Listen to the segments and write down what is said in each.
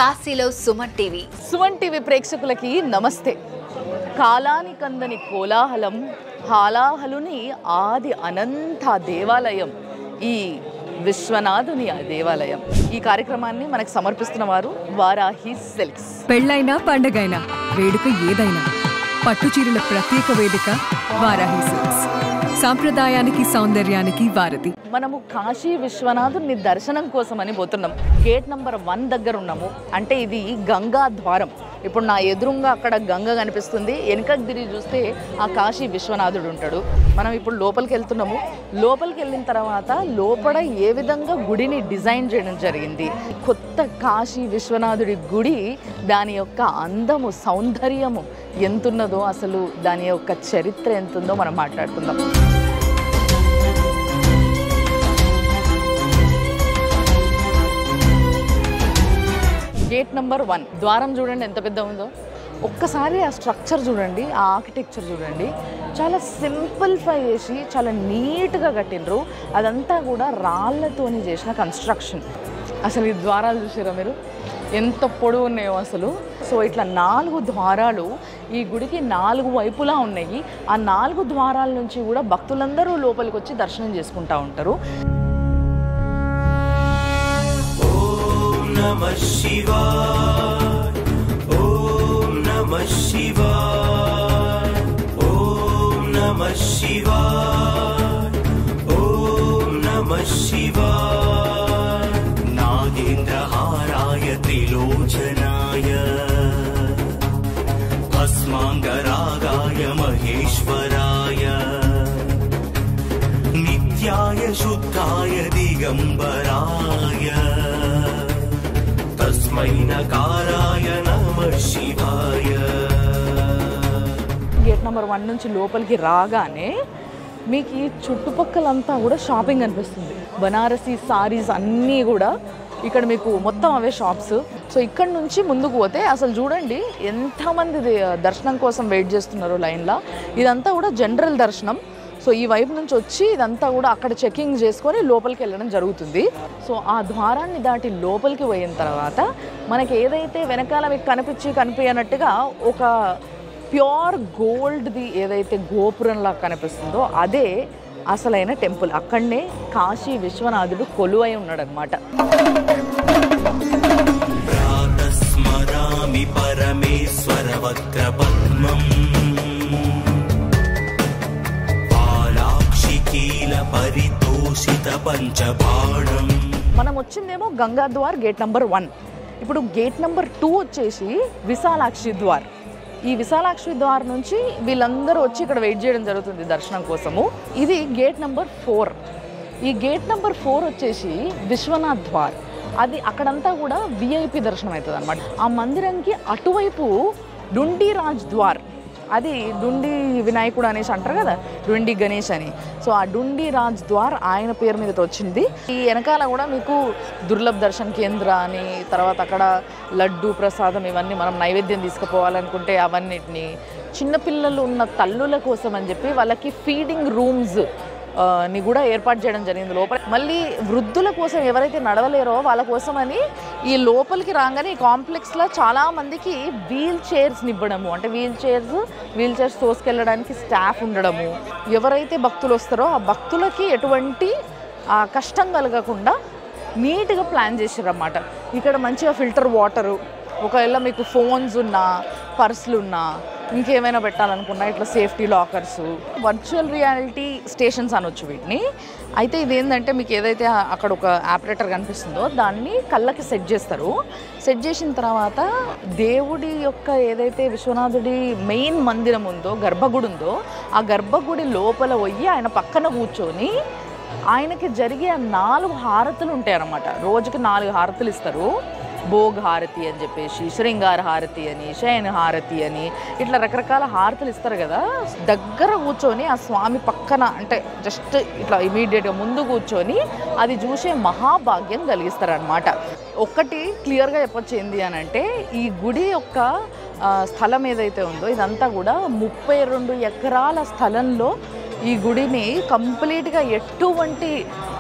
కాశీలో Suman TV Suman TV ప్రేక్షకులకి నమస్తే కాలానికందని కోలాహలం హాలాహలుని ఆది అనంత దేవాలయం ఈ విశ్వనాథుని ఆ దేవాలయం ఈ కార్యక్రమాన్ని మనకు సమర్పిస్తున్న వారు వారాహి సిల్క్స్ పెళ్ళైనా పండగైనా వేడుక ఏదైనా పట్టుచీరల ప్రత్యేక వేదిక వారాహి సిల్క్స్ సాంప్రదాయానికి సౌందర్యానికి వారధి మనము కాశీ విశ్వనాథుని దర్శనం కోసమని పోతున్నాం గేట్ నంబర్ వన్ దగ్గర ఉన్నాము అంటే ఇది గంగా ద్వారం ఇప్పుడు నా ఎదురుగా అక్కడ గంగ కనిపిస్తుంది వెనుకకు తిరిగి చూస్తే ఆ కాశీ విశ్వనాథుడు ఉంటాడు మనం ఇప్పుడు లోపలికి వెళ్తున్నాము లోపలికి వెళ్ళిన తర్వాత లోపల ఏ విధంగా గుడిని డిజైన్ చేయడం జరిగింది ఈ కొత్త కాశీ విశ్వనాథుడి గుడి దాని యొక్క అందము సౌందర్యము ఎంతున్నదో అసలు దాని యొక్క చరిత్ర ఎంతుందో మనం మాట్లాడుకుందాం గేట్ నెంబర్ వన్ ద్వారం చూడండి ఎంత పెద్ద ఉందో ఒక్కసారి ఆ స్ట్రక్చర్ చూడండి ఆ ఆర్కిటెక్చర్ చూడండి చాలా సింప్లిఫై చేసి చాలా నీట్గా కట్టినరు అదంతా కూడా రాళ్ళతోని చేసిన కన్స్ట్రక్షన్ అసలు ఈ ద్వారాలు చూసారా మీరు ఎంత పొడవు ఉన్నాయో అసలు సో ఇట్లా నాలుగు ద్వారాలు ఈ గుడికి నాలుగు వైపులా ఉన్నాయి ఆ నాలుగు ద్వారాల నుంచి కూడా భక్తులందరూ లోపలికి వచ్చి దర్శనం చేసుకుంటా ఉంటారు नमः शिवाय ॐ नमः शिवाय ॐ नमः शिवाय ॐ नमः शिवाय नागेन्द्रहाराय त्रिलोचनाय भस्माङ्गरागाय महेश्वराय नित्याय शुद्धाय दिगम्बराय तस्मै नकाराय नमः शिवाय గేట్ నెంబర్ వన్ నుంచి లోపలికి రాగానే మీకు ఈ చుట్టుపక్కలంతా కూడా షాపింగ్ అనిపిస్తుంది బనారసీ సారీస్ అన్నీ కూడా ఇక్కడ మీకు మొత్తం అవే షాప్స్ సో ఇక్కడ నుంచి ముందుకు పోతే అసలు చూడండి ఎంతమంది ది- దర్శనం కోసం వెయిట్ చేస్తున్నారో లైన్లో ఇదంతా కూడా జనరల్ దర్శనం సో ఈ వైపు నుంచి వచ్చి ఇదంతా కూడా అక్కడ చెకింగ్ చేసుకొని లోపలికి వెళ్ళడం జరుగుతుంది సో ఆ ద్వారాన్ని దాటి లోపలికి పోయిన తర్వాత మనకి ఏదైతే వెనకాల మీకు కనిపించి కనిపించనట్టుగా ఒక ప్యూర్ గోల్డ్ది ఏదైతే గోపురంలా కనిపిస్తుందో అదే అసలైన టెంపుల్ అక్కడనే కాశీ విశ్వనాథుడు కొలువై ఉన్నాడనమాట प्रातः स्मरामि परमेश्वरवक्त्रपद्मम् पालाक्षिकीलपरितोषितपञ्चबाणम् మనం వచ్చిందేమో Ganga Dwar gate number one ఇప్పుడు గేట్ నెంబర్ టూ వచ్చేసి విశాలాక్షి ద్వార్ ఈ విశాలాక్షి ద్వార్ నుంచి వీళ్ళందరూ వచ్చి ఇక్కడ వెయిట్ చేయడం జరుగుతుంది దర్శనం కోసము ఇది గేట్ నెంబర్ ఫోర్ ఈ గేట్ నెంబర్ ఫోర్ వచ్చేసి విశ్వనాథ్ ద్వార్ అది అక్కడంతా కూడా విఐపి దర్శనం అవుతుంది అనమాట ఆ మందిరంకి అటువైపు డుండి రాజ్ ద్వార్ అది డుండి వినాయకుడు అనేసి అంటారు కదా డుండి గణేష్ అని సో ఆ డుండి రాజ్ ద్వార్ ఆయన పేరు మీద వచ్చింది ఈ వెనకాల కూడా మీకు దుర్లభ్ దర్శన్ కేంద్ర అని తర్వాత అక్కడ లడ్డు ప్రసాదం ఇవన్నీ మనం నైవేద్యం తీసుకుపోవాలనుకుంటే అవన్నిటిని చిన్నపిల్లలు ఉన్న తల్లుల కోసం అని చెప్పి వాళ్ళకి ఫీడింగ్ రూమ్స్ ఆ, ని కూడా ఏర్పాటు చేయడం జరిగింది లోపల మళ్ళీ వృద్ధుల కోసం ఎవరైతే నడవలేరో వాళ్ళ కోసం అని ఈ లోపలికి రాగానే ఈ కాంప్లెక్స్లో చాలా మందికి వీల్ చైర్స్ ఇవ్వడము అంటే వీల్ చైర్స్ వీల్ చైర్స్ తోసుకెళ్ళడానికి స్టాఫ్ ఉండడము ఎవరైతే భక్తులు వస్తారో ఆ భక్తులకి ఎటువంటి ఆ, కష్టం కలగకుండా నీట్గా ప్లాన్ చేసారన్నమాట ఇక్కడ మంచిగా ఫిల్టర్ వాటరు ఒకవేళ మీకు ఫోన్స్ ఉన్నా పర్సులు ఉన్నా ఇంకేమైనా పెట్టాలనుకున్నా ఇట్లా safety lockers virtual reality stations అనొచ్చు వీటిని అయితే ఇది ఏంటంటే మీకు ఏదైతే ఆ- అక్కడ ఒక ఆపరేటర్ కనిపిస్తుందో దాన్ని కళ్ళకి సెట్ చేస్తారు సెట్ చేసిన తర్వాత దేవుడి యొక్క ఏదైతే విశ్వనాథుడి మెయిన్ మందిరం ఉందో గర్భగుడి ఉందో ఆ గర్భగుడి లోపల పోయి ఆయన పక్కన కూర్చొని ఆయనకి జరిగే ఆ నాలుగు హారతులు ఉంటాయి అన్నమాట రోజుకి నాలుగు హారతులు ఇస్తారు భోగ్ హారతి అని చెప్పేసి శృంగార హారతి అని శయన హారతి అని ఇట్లా రకరకాల హారతులు ఇస్తారు కదా దగ్గర కూర్చొని ఆ స్వామి పక్కన అంటే జస్ట్ ఇట్లా ఇమీడియట్గా ముందు కూర్చొని అది చూసే మహాభాగ్యం కలిగిస్తారనమాట ఒక్కటి క్లియర్గా చెప్పొచ్చు ఏంది అని అంటే ఈ గుడి యొక్క ఆ, స్థలం ఏదైతే ఉందో ఇదంతా కూడా ముప్పై రెండు ఎకరాల స్థలంలో ఈ గుడిని కంప్లీట్గా ఎటువంటి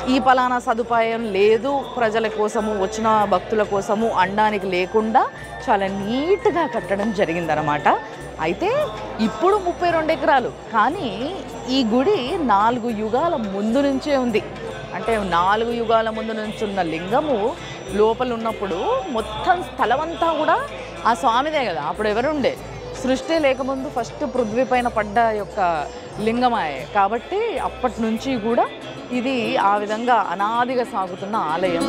ఈ పలానా సదుపాయం లేదు ప్రజల కోసము వచ్చిన భక్తుల కోసము అనడానికి లేకుండా చాలా నీట్గా కట్టడం జరిగిందనమాట అయితే ఇప్పుడు ముప్పై రెండు ఎకరాలు కానీ ఈ గుడి నాలుగు యుగాల ముందు నుంచే ఉంది అంటే నాలుగు యుగాల ముందు నుంచి ఉన్న లింగము లోపల ఉన్నప్పుడు మొత్తం స్థలమంతా కూడా ఆ స్వామిదే కదా అప్పుడు ఎవరుండే సృష్టి లేకముందు ఫస్ట్ పృథ్వీ పైన పడ్డ యొక్క లింగమాయే కాబట్టి అప్పటి నుంచి కూడా ఇది ఆ విధంగా అనాదిగా సాగుతున్న ఆలయం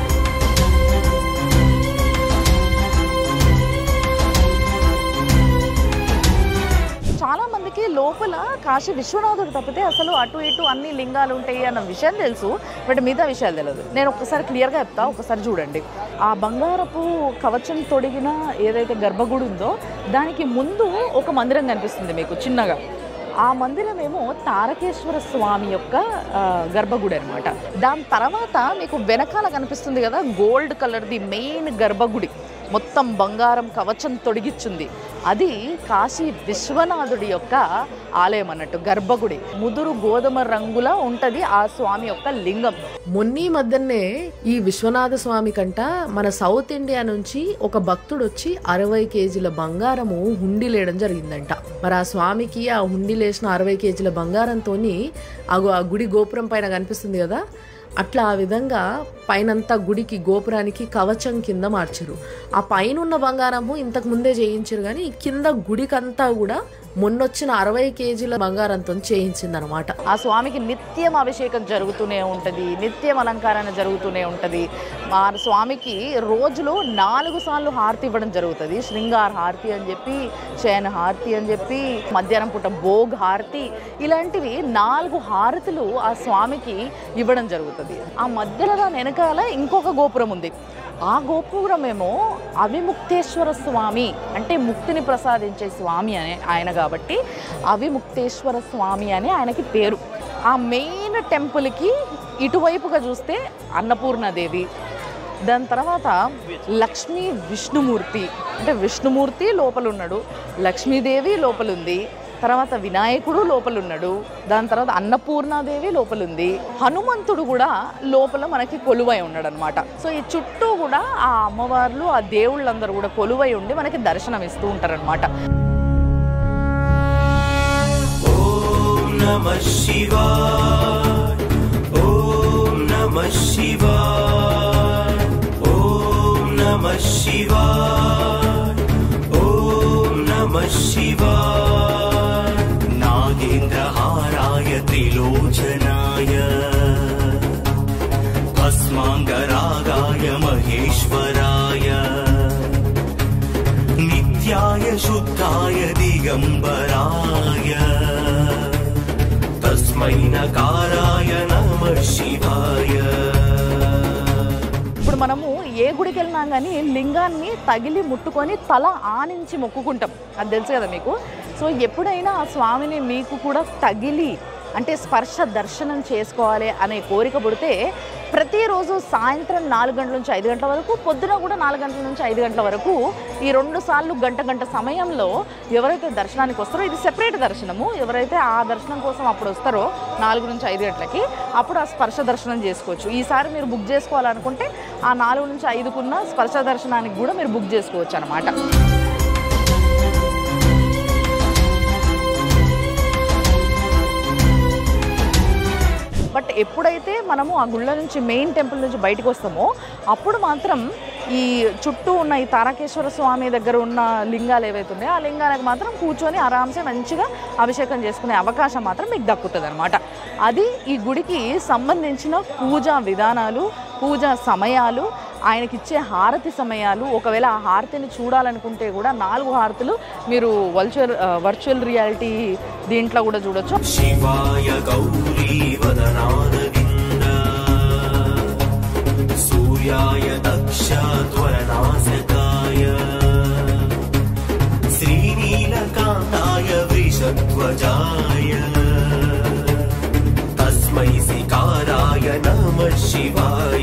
చాలా మందికి లోపల కాశీ విశ్వనాథుడు తప్పితే అసలు అటు ఇటు అన్ని లింగాలు ఉంటాయి అన్న విషయం తెలుసు బట్ మిగతా విషయాలు తెలియదు నేను ఒక్కసారి క్లియర్గా చెప్తా ఒకసారి చూడండి ఆ బంగారపు కవచం తొడిగిన ఏదైతే గర్భగుడి ఉందో దానికి ముందు ఒక మందిరం కనిపిస్తుంది మీకు చిన్నగా ఆ మందిరం ఏమో తారకేశ్వర స్వామి యొక్క ఆ, గర్భగుడి అనమాట దాని తర్వాత మీకు వెనకాల కనిపిస్తుంది కదా గోల్డ్ కలర్ది మెయిన్ గర్భగుడి మొత్తం బంగారం కవచం తొడిగిచ్చింది అది కాశీ విశ్వనాథుడి యొక్క ఆలయం అన్నట్టు గర్భగుడి ముదురు గోధుమ రంగులా ఉంటది ఆ స్వామి యొక్క లింగం మొన్నీ మధ్యనే ఈ విశ్వనాథ స్వామి కంట మన సౌత్ ఇండియా నుంచి ఒక భక్తుడు వచ్చి అరవై కేజీల బంగారము హుండీ లేయడం జరిగిందంట మరి ఆ స్వామికి ఆ హుండీ లేసిన అరవై కేజీల బంగారంతోని అగో ఆ గుడి గోపురం పైన కనిపిస్తుంది కదా అట్లా ఆ విధంగా పైనంతా గుడికి గోపురానికి కవచం కింద మార్చారు ఆ పైన ఉన్న బంగారము ఇంతకు ముందే చేయించారు కానీ కింద గుడికంతా కూడా మొన్నొచ్చిన అరవై కేజీల బంగారంతో చేయించిందనమాట ఆ స్వామికి నిత్యం అభిషేకం జరుగుతూనే ఉంటుంది నిత్యం అలంకరణ జరుగుతూనే ఉంటుంది ఆ స్వామికి రోజులో నాలుగు సార్లు హారతి ఇవ్వడం జరుగుతుంది శృంగార హారతి అని చెప్పి శయన హారతి అని చెప్పి మధ్యాహ్నం పూట భోగ్ హారతి ఇలాంటివి నాలుగు హారతులు ఆ స్వామికి ఇవ్వడం జరుగుతుంది ఆ మధ్యలో దాని వెనకాల ఇంకొక గోపురం ఉంది ఆ గోపురం ఏమో అవిముక్తేశ్వర స్వామి అంటే ముక్తిని ప్రసాదించే స్వామి అనే ఆయన కాబట్టి అవిముక్తేశ్వర స్వామి అని ఆయనకి పేరు ఆ మెయిన్ టెంపుల్కి ఇటువైపుగా చూస్తే అన్నపూర్ణాదేవి దాని తర్వాత లక్ష్మీ విష్ణుమూర్తి అంటే విష్ణుమూర్తి లోపల ఉన్నాడు లక్ష్మీదేవి లోపల ఉంది తర్వాత వినాయకుడు లోపల ఉన్నాడు దాని తర్వాత అన్నపూర్ణాదేవి లోపల ఉంది హనుమంతుడు కూడా లోపల మనకి కొలువై ఉన్నాడు అనమాట సో ఈ చుట్టూ కూడా ఆ అమ్మవార్లు ఆ దేవుళ్ళందరూ కూడా కొలువై ఉండి మనకి దర్శనం ఇస్తూ ఉంటారనమాట ॐ नमः शिवाय ॐ नमः शिवाय ॐ नमः शिवाय ॐ नमः शिवाय नागेन्द्रहाराय त्रिलोचनाय भस्माङ्गरागाय महेश्वराय नित्याय शुद्धाय दिगम्बराय तस्मै नकाराय नमः शिवाय ఇప్పుడు మనము ఏ గుడికి వెళ్ళినా కానీ లింగాన్ని తగిలి ముట్టుకొని తల ఆనించి మొక్కుకుంటాం అది తెలుసు కదా మీకు సో ఎప్పుడైనా ఆ స్వామిని మీకు కూడా తగిలి అంటే స్పర్శ దర్శనం చేసుకోవాలి అనే కోరిక పుడితే ప్రతిరోజు సాయంత్రం నాలుగు గంటల నుంచి ఐదు గంటల వరకు పొద్దున కూడా నాలుగు గంటల నుంచి ఐదు గంటల వరకు ఈ రెండు సార్లు గంట గంట సమయంలో ఎవరైతే దర్శనానికి వస్తారో ఇది సెపరేట్ దర్శనము ఎవరైతే ఆ దర్శనం కోసం అప్పుడు వస్తారో నాలుగు నుంచి ఐదు గంటలకి అప్పుడు ఆ స్పర్శ దర్శనం చేసుకోవచ్చు ఈసారి మీరు బుక్ చేసుకోవాలనుకుంటే ఆ నాలుగు నుంచి ఐదుకున్న స్పర్శ దర్శనానికి కూడా మీరు బుక్ చేసుకోవచ్చు అనమాట బట్ ఎప్పుడైతే మనము ఆ గుళ్ళ నుంచి మెయిన్ టెంపుల్ నుంచి బయటకు వస్తామో అప్పుడు మాత్రం ఈ చుట్టూ ఉన్న ఈ తారకేశ్వర స్వామి దగ్గర ఉన్న లింగాలు ఏవైతే ఉన్నాయో ఆ లింగాలకు మాత్రం కూర్చొని ఆరామ్సే మంచిగా అభిషేకం చేసుకునే అవకాశం మాత్రం మీకు దక్కుతుంది అనమాట అది ఈ గుడికి సంబంధించిన పూజా విధానాలు పూజా సమయాలు ఆయనకిచ్చే హారతి సమయాలు ఒకవేళ ఆ హారతిని చూడాలనుకుంటే కూడా నాలుగు హారతులు మీరు వర్చువల్ వర్చువల్ రియాలిటీ దీంట్లో కూడా చూడొచ్చు शिवाय गौरीवदनारविन्द सूर्याय दक्षात्वरनासकाय श्रीनीलकान्ताय वृषध्वजाय तस्मै सिकाराय नमः शिवाय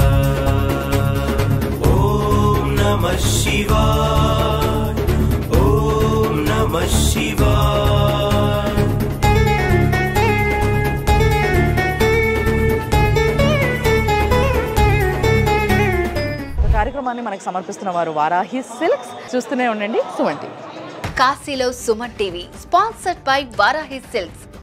ॐ नमः शिवाय ॐ नमः शिवाय కార్యక్రమాన్ని మనకు సమర్పిస్తున్న వారు వారాహి సిల్క్స్ చూస్తూనే ఉండండి సుమన్ టీవీ కాశీలో Suman TV sponsored by Varahi silks